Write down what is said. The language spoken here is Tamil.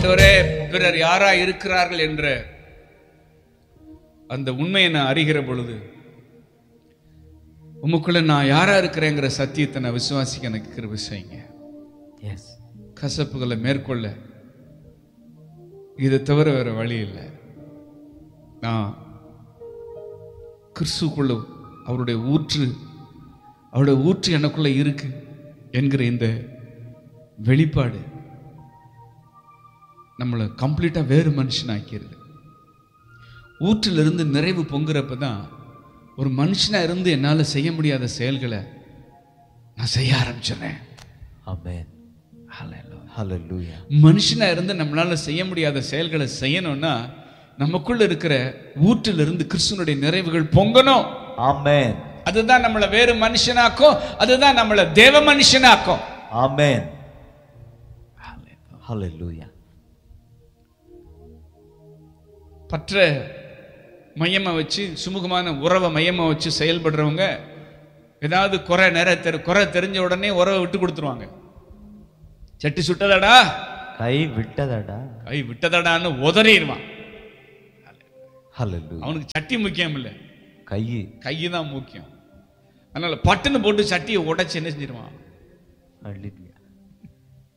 ஆண்டவரே பிறர் யாரா இருக்கிறார்கள் என்ற அந்த உண்மையை நான் அறிகிற பொழுது உமக்குள்ள நான் யாரா இருக்கிறேங்கிற சத்தியத்தை நான் விசுவாசிக்க எனக்கு கிருபை செய்யுங்க எஸ் கசப்புகளை மேற்கொள்ள இதை தவிர வேற வழி இல்லை நான் கிறிஸ்துக்குள்ள அவருடைய ஊற்று அவருடைய ஊற்று எனக்குள்ள இருக்கு என்கிற இந்த வெளிப்பாடு நம்மளை கம்ப்ளீட்டா வேறு மனுஷனாக்கிடுது ஊற்றிலிருந்து நிறைவு பொங்குறப்ப தான் ஒரு மனுஷனா இருந்து என்னால செய்ய முடியாத செயல்களை நான் செய்ய ஆரம்பிச்சிடுறேன் ஆமென் ஹalleluya மனுஷனா இருந்து நம்மளால செய்ய முடியாத செயல்களை செய்யணும்னா நமக்குள்ள இருக்கிற ஊற்றிலிருந்து கிறிஸ்துவனுடைய நிறைவுகள் பொங்கணும் ஆமென் அதுதான் நம்மளை வேறு மனுஷனாக்கும் அதுதான் நம்மளை தேவ மனுஷனாக்கும் ஆமென் ஹalleluya பற்ற மையமா வச்சு சுமூகமான உறவை மையமா வச்சு செயல்படுறவங்க ஏதாவது குறை நேர தெரி குறை தெரிஞ்ச உடனே உறவை விட்டு கொடுத்துருவாங்க சட்டி சுட்டதடா கை விட்டதடா கை விட்டதடான்னு உதறிடுவான் ஹalleluya அவனுக்கு சட்டி முக்கியம் இல்லை கை கை தான் முக்கியம் அதனால பட்டுன்னு போட்டு சட்டியை உடைச்சு என்ன செஞ்சிருவான் அள்ளி